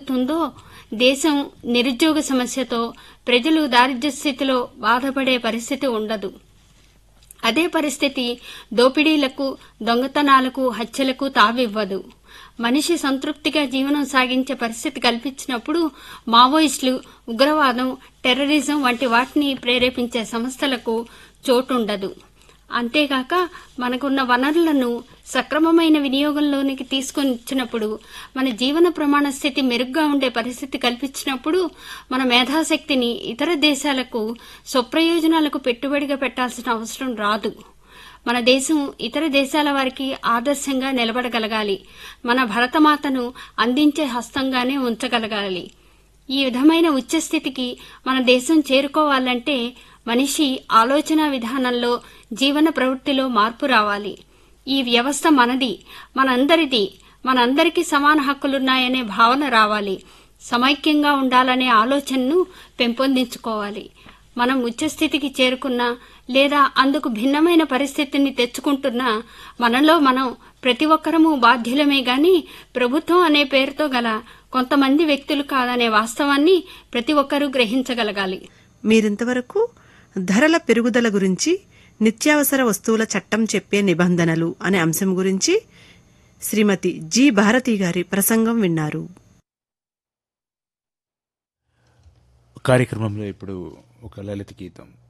సాగుతుందో దేశం నిరుద్యోగ సమస్యతో ప్రజలు దారిద్ర్య స్థితిలో బాధపడే పరిస్థితి ఉండదు అదే పరిస్థితి దోపిడీలకు దొంగతనాలకు హత్యలకు తావివ్వదు మనిషి సంతృప్తిగా జీవనం సాగించే పరిస్థితి కల్పించినప్పుడు మావోయిస్టులు ఉగ్రవాదం టెర్రరిజం వంటి వాటిని ప్రేరేపించే సంస్థలకు చోటుండదు అంతేగాక మనకున్న వనరులను సక్రమమైన వినియోగంలోనికి తీసుకొని ఇచ్చినప్పుడు మన జీవన ప్రమాణ స్థితి మెరుగ్గా ఉండే పరిస్థితి కల్పించినప్పుడు మన మేధాశక్తిని ఇతర దేశాలకు స్వప్రయోజనాలకు పెట్టుబడిగా పెట్టాల్సిన అవసరం రాదు మన దేశం ఇతర దేశాల వారికి ఆదర్శంగా నిలబడగలగాలి మన భరతమాతను అందించే హస్తంగానే ఉంచగలగాలి ఈ విధమైన ఉచ్చస్థితికి మన దేశం చేరుకోవాలంటే మనిషి ఆలోచన విధానంలో జీవన ప్రవృత్తిలో మార్పు రావాలి ఈ వ్యవస్థ మనది మనందరిది మనందరికీ సమాన హక్కులున్నాయనే భావన రావాలి సమైక్యంగా ఉండాలనే ఆలోచనను పెంపొందించుకోవాలి మనం ఉచ్చస్థితికి చేరుకున్నా లేదా అందుకు భిన్నమైన పరిస్థితిని తెచ్చుకుంటున్నా మనలో మనం ప్రతి ఒక్కరము బాధ్యులమే గాని ప్రభుత్వం అనే పేరుతో గల కొంతమంది వ్యక్తులు కాదనే వాస్తవాన్ని ప్రతి ఒక్కరూ గ్రహించగలగాలి మీరింతవరకు ధరల పెరుగుదల గురించి నిత్యావసర వస్తువుల చట్టం చెప్పే నిబంధనలు అనే అంశం గురించి శ్రీమతి జి భారతి గారి ప్రసంగం విన్నారు కార్యక్రమంలో ఇప్పుడు ఒక లలిత గీతం